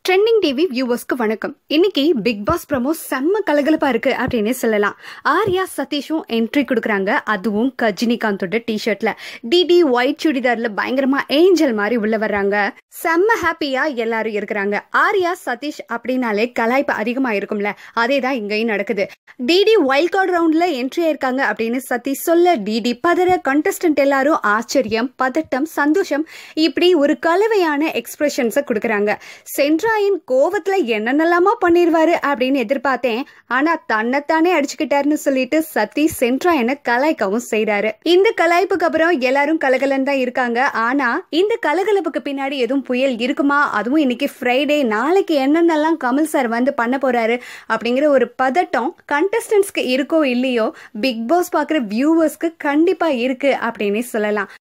trending TV வியூவர்ஸ்க்கு வணக்கம் இன்னைக்கு big pass promo செம்ம கலகலப்பா இருக்கு அப்படின்னு சொல்லலாம் ஆர்யா சதீஷும் என்ட்ரி கொடுக்குறாங்க அதுவும் கஜினிகாந்தோட டிஷர்ட்ல டிடி ஒயிட் சுடிதார்ல பயங்கரமா ஏஞ்சல் மாதிரி உள்ள வர்றாங்க செம்ம ஹாப்பியா எல்லாரும் இருக்கிறாங்க ஆர்யா சதீஷ் அப்படின்னாலே கலாய்ப்பு அதிகமா இருக்கும்ல அதே தான் இங்கேயும் நடக்குது டிடி வைல்ட் கார்டு ரவுண்ட்ல என்ட்ரி ஆயிருக்காங்க அப்படின்னு சதீஷ் சொல்ல டிடி பதற கண்டஸ்டன்ட் எல்லாரும் ஆச்சரியம் பதட்டம் சந்தோஷம் இப்படி ஒரு கலவையான எக்ஸ்பிரஷன்ஸை கொடுக்குறாங்க சென்ட்ராயின் கோவத்துல என்னென்னலாமா பண்ணிடுவாரு அப்படின்னு எதிர்பார்த்தேன் ஆனா தன்னைத்தானே அடிச்சுக்கிட்டாருன்னு சொல்லிட்டு சதீஷ் சென்ட்ராயனை கலாய்க்கவும் செய்றாரு இந்த கலாய்ப்புக்கு அப்புறம் எல்லாரும் கலகலன்னு தான் இருக்காங்க ஆனா இந்த கலகலப்புக்கு பின்னாடி எதுவும் புயல் இருக்குமா அதுவும் இன்னைக்கு ஃப்ரைடே நாளைக்கு என்னென்னலாம் கமல் சார் வந்து பண்ண போறாரு அப்படிங்கிற ஒரு பதட்டம் கண்டஸ்டன்ஸ்க்கு இருக்கோ இல்லையோ பிக் பாஸ் பார்க்குற வியூவர்ஸ்க்கு கண்டிப்பா இருக்கு அப்படின்னு சொல்லலாம்